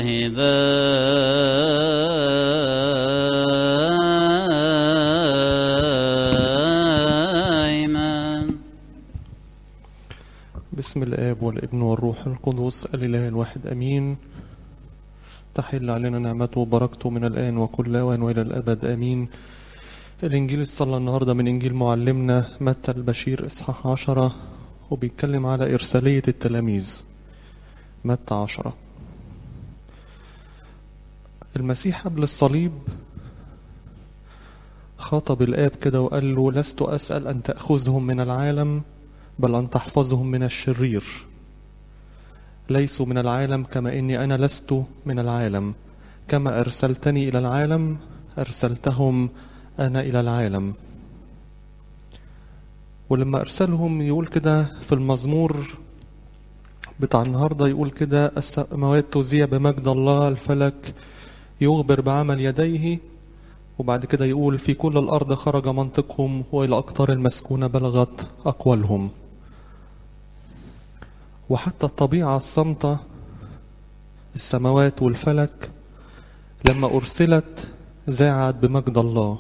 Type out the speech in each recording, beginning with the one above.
دائما بسم الآب والابن والروح القدس الإله الواحد أمين تحل علينا نعمته وبركته من الآن وكل أوان وإلى الأبد أمين الإنجيل الصلى النهاردة من إنجيل معلمنا متى البشير إصحاح عشرة وبيتكلم على إرسالية التلاميذ متى عشرة المسيح قبل الصليب خاطب الآب كده وقال له لست أسأل أن تأخذهم من العالم بل أن تحفظهم من الشرير ليسوا من العالم كما إني أنا لست من العالم كما أرسلتني إلى العالم أرسلتهم أنا إلى العالم ولما أرسلهم يقول كده في المزمور بتاع النهاردة يقول كده السماوات تذيع بمجد الله الفلك يخبر بعمل يديه وبعد كده يقول في كل الأرض خرج منطقهم وإلى أقطار المسكونة بلغت أقوالهم وحتى الطبيعة الصامتة السماوات والفلك لما أرسلت ذاعت بمجد الله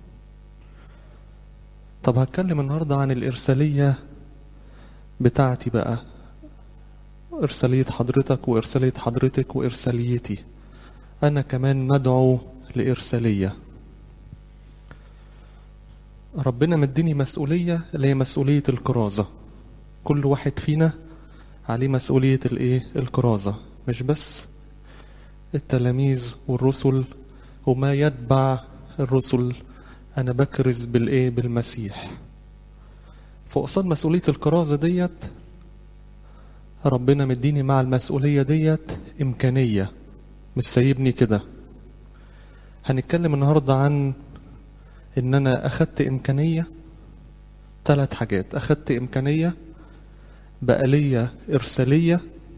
طب هتكلم النهاردة عن الإرسالية بتاعتي بقى إرسالية حضرتك وإرسالية حضرتك وإرساليتي أنا كمان مدعو لإرسالية ربنا مديني مسؤولية اللي هي مسؤولية الكرازة كل واحد فينا عليه مسؤولية الايه الكرازة مش بس التلاميذ والرسل وما يتبع الرسل انا بكرز بالايه بالمسيح فقصاد مسؤولية الكرازة ديت ربنا مديني مع المسؤولية ديت إمكانية مش سايبني كده هنتكلم النهاردة عن إن أنا أخدت إمكانية ثلاث حاجات أخدت إمكانية بقى ليا إرسالية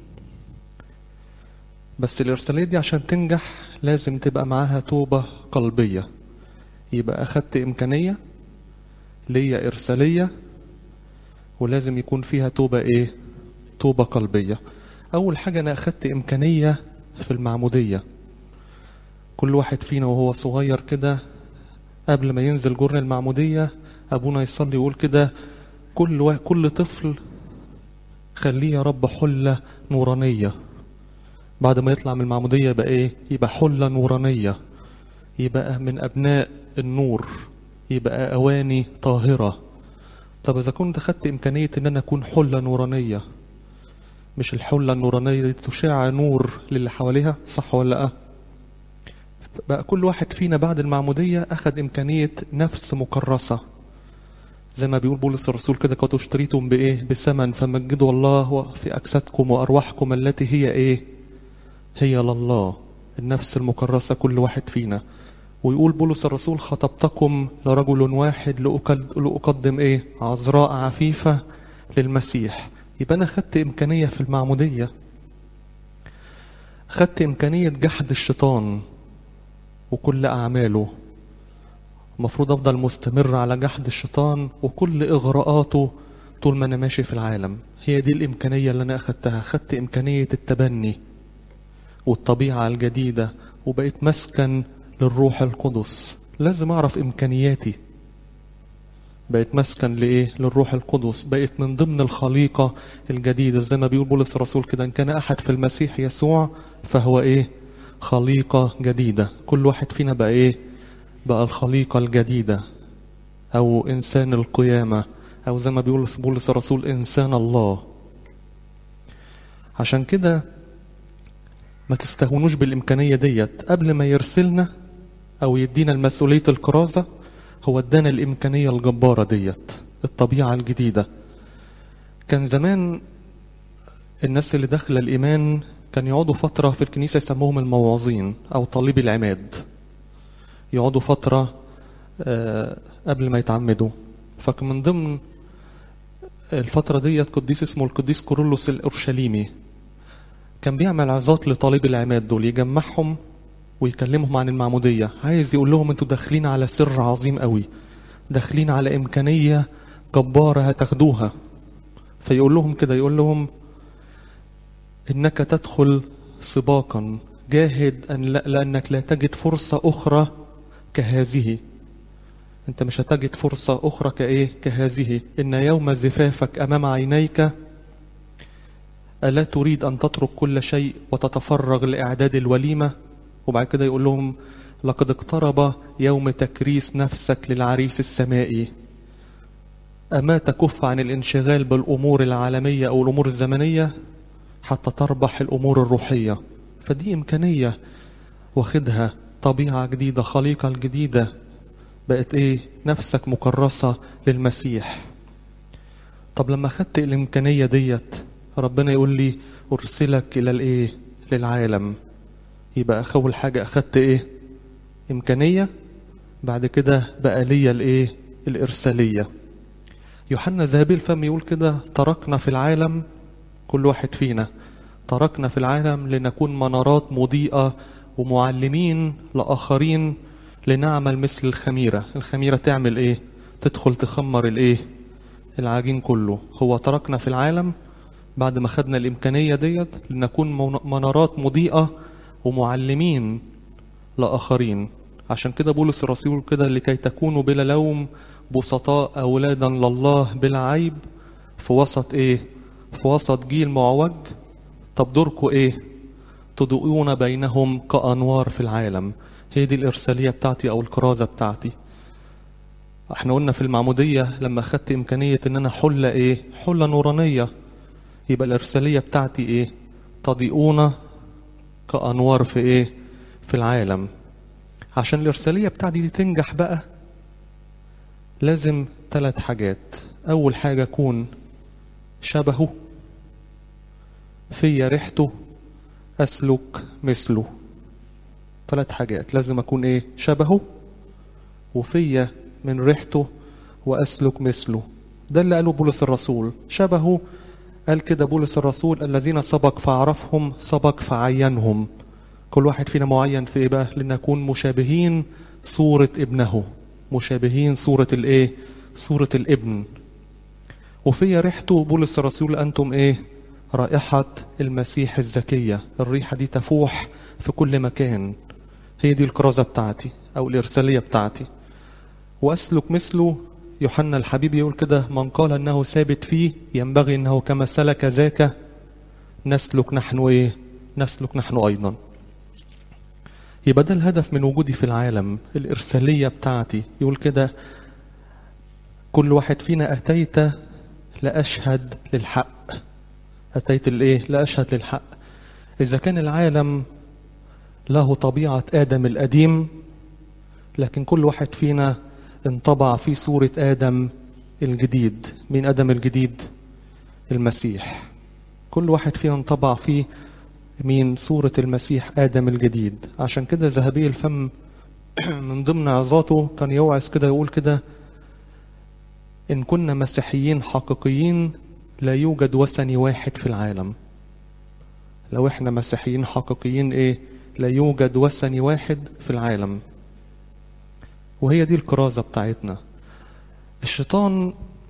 بس الإرسالية دي عشان تنجح لازم تبقى معاها توبة قلبية يبقى أخدت إمكانية ليا إرسالية ولازم يكون فيها توبة إيه توبة قلبية أول حاجة أنا أخدت إمكانية في المعمودية كل واحد فينا وهو صغير كده قبل ما ينزل جرن المعمودية أبونا يصلي يقول كده كل وا... كل طفل خليه يا رب حلة نورانية بعد ما يطلع من المعمودية يبقى إيه يبقى حلة نورانية يبقى من أبناء النور يبقى أواني طاهرة طب إذا كنت خدت إمكانية إن أنا أكون حلة نورانية مش الحلة النورانية دي تشع نور للي حواليها صح ولا لأ بقى كل واحد فينا بعد المعمودية أخذ إمكانية نفس مكرسة زي ما بيقول بولس الرسول كده كنتوا اشتريتم بإيه بثمن فمجدوا الله في أجسادكم وأرواحكم التي هي إيه هي لله النفس المكرسة كل واحد فينا ويقول بولس الرسول خطبتكم لرجل واحد لأقدم إيه عذراء عفيفة للمسيح يبقى أنا خدت إمكانية في المعمودية خدت إمكانية جحد الشيطان وكل أعماله المفروض أفضل مستمر على جحد الشيطان وكل إغراءاته طول ما أنا ماشي في العالم هي دي الإمكانية اللي أنا أخدتها خدت إمكانية التبني والطبيعة الجديدة وبقيت مسكن للروح القدس لازم أعرف إمكانياتي بقيت مسكن لإيه للروح القدس بقيت من ضمن الخليقة الجديدة زي ما بيقول بولس الرسول كده إن كان أحد في المسيح يسوع فهو إيه خليقة جديدة كل واحد فينا بقى إيه بقى الخليقة الجديدة أو إنسان القيامة أو زي ما بيقول بولس الرسول إنسان الله عشان كده ما تستهونوش بالإمكانية ديت قبل ما يرسلنا أو يدينا المسؤولية الكرازة هو ادانا الإمكانية الجبارة ديت الطبيعة الجديدة كان زمان الناس اللي داخله الإيمان كان يقعدوا فترة في الكنيسة يسموهم المواعظين أو طالبي العماد يقعدوا فترة قبل ما يتعمدوا فكان من ضمن الفترة ديت قديس اسمه القديس كورولوس الأورشليمي كان بيعمل عظات لطالب العماد دول يجمعهم ويكلمهم عن المعمودية عايز يقول لهم انتوا داخلين على سر عظيم قوي داخلين على إمكانية جبارة هتاخدوها فيقول لهم كده يقول لهم إنك تدخل سباقا جاهد أن لا لأنك لا تجد فرصة أخرى كهذه أنت مش هتجد فرصة أخرى كإيه كهذه إن يوم زفافك أمام عينيك ألا تريد أن تترك كل شيء وتتفرغ لإعداد الوليمة وبعد كده يقول لهم لقد اقترب يوم تكريس نفسك للعريس السمائي أما تكف عن الانشغال بالأمور العالمية أو الأمور الزمنية حتى تربح الأمور الروحية فدي إمكانية واخدها طبيعة جديدة خليقة جديدة بقت إيه نفسك مكرسة للمسيح طب لما خدت الإمكانية ديت ربنا يقول لي أرسلك إلى الإيه للعالم يبقى أول حاجة أخدت إيه إمكانية بعد كده بقى ليا الإيه الإرسالية يوحنا ذهبي الفم يقول كده تركنا في العالم كل واحد فينا تركنا في العالم لنكون منارات مضيئة ومعلمين لآخرين لنعمل مثل الخميرة الخميرة تعمل ايه تدخل تخمر الايه العجين كله هو تركنا في العالم بعد ما خدنا الإمكانية ديت لنكون منارات مضيئة ومعلمين لآخرين عشان كده بولس الرسول كده لكي تكونوا بلا لوم بسطاء أولادا لله بلا عيب في وسط إيه في وسط جيل معوج طب دوركم إيه تضوئون بينهم كأنوار في العالم هي دي الإرسالية بتاعتي أو الكرازة بتاعتي احنا قلنا في المعمودية لما أخدت إمكانية إن أنا حلة إيه حلة نورانية يبقى الإرسالية بتاعتي إيه تضيئون كأنوار في إيه في العالم عشان الإرسالية بتاعتي دي تنجح بقى لازم ثلاث حاجات أول حاجة أكون شبهه في ريحته أسلك مثله ثلاث حاجات لازم أكون إيه شبهه وفي من ريحته وأسلك مثله ده اللي قاله بولس الرسول شبهه قال كده بولس الرسول الذين سبق فعرفهم سبق فعينهم كل واحد فينا معين في إيه بقى لنكون مشابهين صورة ابنه مشابهين صورة الايه صورة الابن وفي ريحته بولس الرسول أنتم ايه رائحة المسيح الزكية الريحة دي تفوح في كل مكان هي دي الكرازة بتاعتي أو الإرسالية بتاعتي وأسلك مثله يوحنا الحبيب يقول كده من قال أنه ثابت فيه ينبغي أنه كما سلك ذاك نسلك نحن إيه نسلك نحن أيضا يبقى ده الهدف من وجودي في العالم الإرسالية بتاعتي يقول كده كل واحد فينا أتيت لأشهد للحق أتيت الإيه لأشهد للحق إذا كان العالم له طبيعة آدم القديم لكن كل واحد فينا انطبع في صورة آدم الجديد مين آدم الجديد المسيح كل واحد فينا انطبع فيه من صورة المسيح آدم الجديد عشان كده ذهبي الفم من ضمن عظاته كان يوعظ كده يقول كده إن كنا مسيحيين حقيقيين لا يوجد وثني واحد في العالم لو احنا مسيحيين حقيقيين ايه لا يوجد وثني واحد في العالم وهي دي الكرازة بتاعتنا الشيطان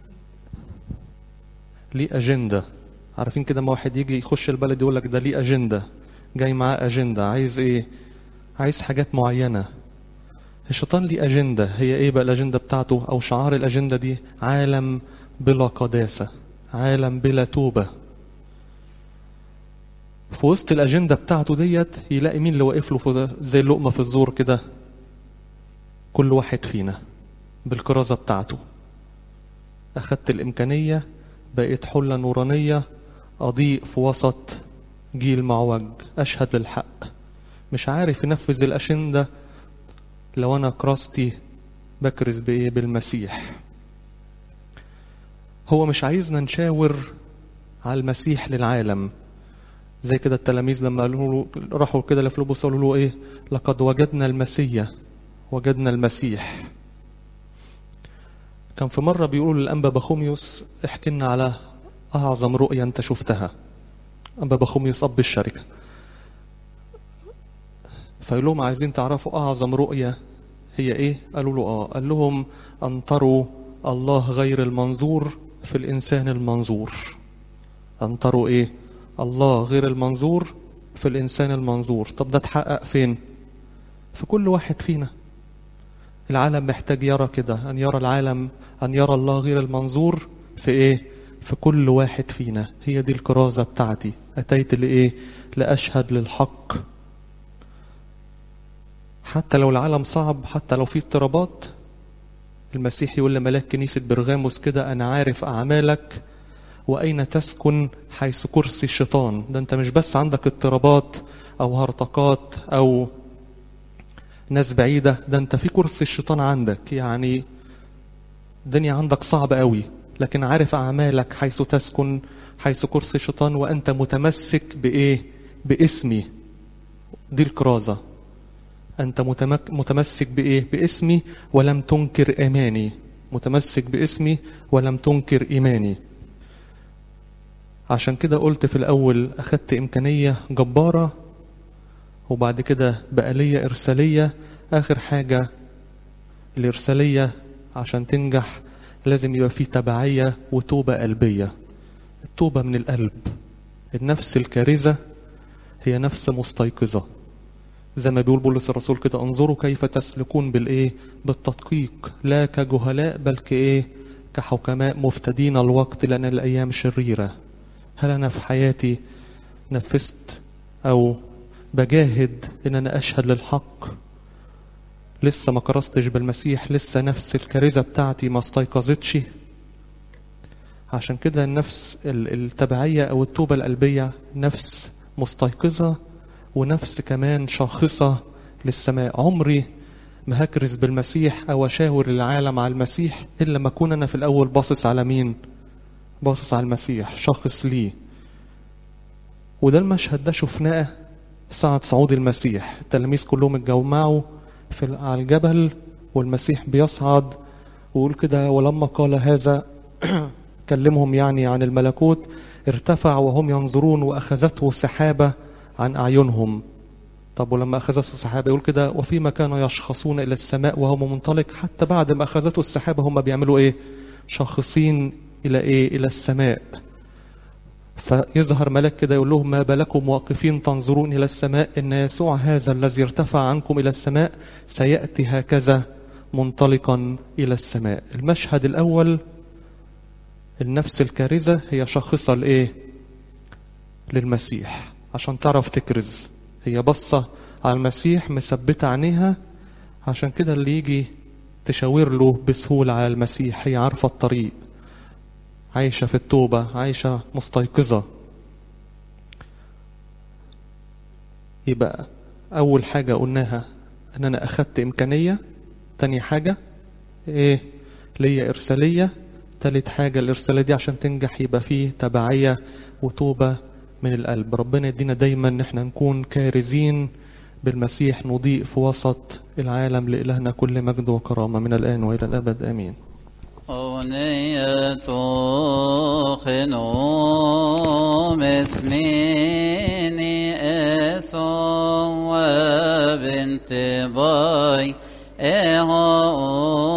ليه أجندة عارفين كده ما واحد يجي يخش البلد يقول لك ده ليه أجندة جاي معاه أجندة عايز إيه عايز حاجات معينة الشيطان ليه أجندة هي إيه بقى الأجندة بتاعته أو شعار الأجندة دي عالم بلا قداسة عالم بلا توبة في وسط الأجندة بتاعته ديت يلاقي مين اللي واقف له زي اللقمة في الزور كده كل واحد فينا بالكرازة بتاعته أخدت الإمكانية بقيت حلة نورانية أضيء في وسط جيل معوج أشهد للحق مش عارف ينفذ الأشندة لو أنا كراستي بكرز بإيه بالمسيح هو مش عايزنا نشاور على المسيح للعالم زي كده التلاميذ لما قالوا له راحوا كده لفلوبوس قالوا له ايه لقد وجدنا المسيح وجدنا المسيح كان في مرة بيقولوا للأنبا بخوميوس احكي لنا على أعظم رؤية أنت شفتها أنبا بخوميوس أب الشركة فقال لهم عايزين تعرفوا أعظم رؤية هي إيه؟ قالوا له آه قال لهم أن تروا الله غير المنظور في الإنسان المنظور أن تروا إيه؟ الله غير المنظور في الإنسان المنظور طب ده اتحقق فين في كل واحد فينا العالم محتاج يرى كده أن يرى العالم أن يرى الله غير المنظور في إيه في كل واحد فينا هي دي الكرازة بتاعتي أتيت لإيه لأشهد للحق حتى لو العالم صعب حتى لو في اضطرابات المسيح يقول لملاك كنيسة برغاموس كده أنا عارف أعمالك وأين تسكن حيث كرسي الشيطان ده أنت مش بس عندك اضطرابات أو هرطقات أو ناس بعيدة ده أنت في كرسي الشيطان عندك يعني الدنيا عندك صعبة قوي لكن عارف أعمالك حيث تسكن حيث كرسي الشيطان وأنت متمسك بإيه باسمي دي الكرازة أنت متمك متمسك بإيه باسمي ولم تنكر إيماني متمسك باسمي ولم تنكر إيماني عشان كده قلت في الأول أخدت إمكانية جبارة وبعد كده بقالية إرسالية آخر حاجة الإرسالية عشان تنجح لازم يبقى فيه تبعية وتوبة قلبية التوبة من القلب النفس الكارثة هي نفس مستيقظة زي ما بيقول بولس الرسول كده انظروا كيف تسلكون بالايه بالتدقيق لا كجهلاء بل كايه كحكماء مفتدين الوقت لان الايام شريره هل انا في حياتي نفست او بجاهد ان انا اشهد للحق لسه ما كرستش بالمسيح لسه نفس الكارثه بتاعتي ما استيقظتش عشان كده النفس التبعيه او التوبه القلبيه نفس مستيقظه ونفس كمان شاخصة للسماء عمري ما هكرز بالمسيح أو أشاور العالم على المسيح إلا ما أكون أنا في الأول باصص على مين باصص على المسيح شاخص ليه وده المشهد ده شفناه ساعة صعود المسيح التلاميذ كلهم اتجمعوا في على الجبل والمسيح بيصعد ويقول كده ولما قال هذا كلمهم يعني عن الملكوت ارتفع وهم ينظرون وأخذته سحابة عن أعينهم طب ولما أخذته السحابة يقول كده وفيما كانوا يشخصون إلى السماء وهم منطلق حتى بعد ما أخذته السحابة هم بيعملوا إيه شاخصين إلى إيه إلى السماء فيظهر ملك كده يقول لهم ما بالكم واقفين تنظرون إلى السماء إن يسوع هذا الذي ارتفع عنكم إلى السماء سيأتي هكذا منطلقا إلى السماء المشهد الأول النفس الكارثة هي شاخصة لإيه للمسيح عشان تعرف تكرز هي بصة على المسيح مثبتة عينيها عشان كده اللي يجي تشاور له بسهولة على المسيح هي عارفة الطريق عايشة في التوبة عايشة مستيقظة يبقى أول حاجة قلناها أن أنا أخدت إمكانية تاني حاجة إيه ليا إرسالية تالت حاجة الإرسالية دي عشان تنجح يبقى فيه تبعية وتوبة من القلب ربنا يدينا دايما ان احنا نكون كارزين بالمسيح نضيء في وسط العالم لإلهنا كل مجد وكرامة من الآن وإلى الأبد آمين أغنية خنوم اسميني اسم وبنت باي اهو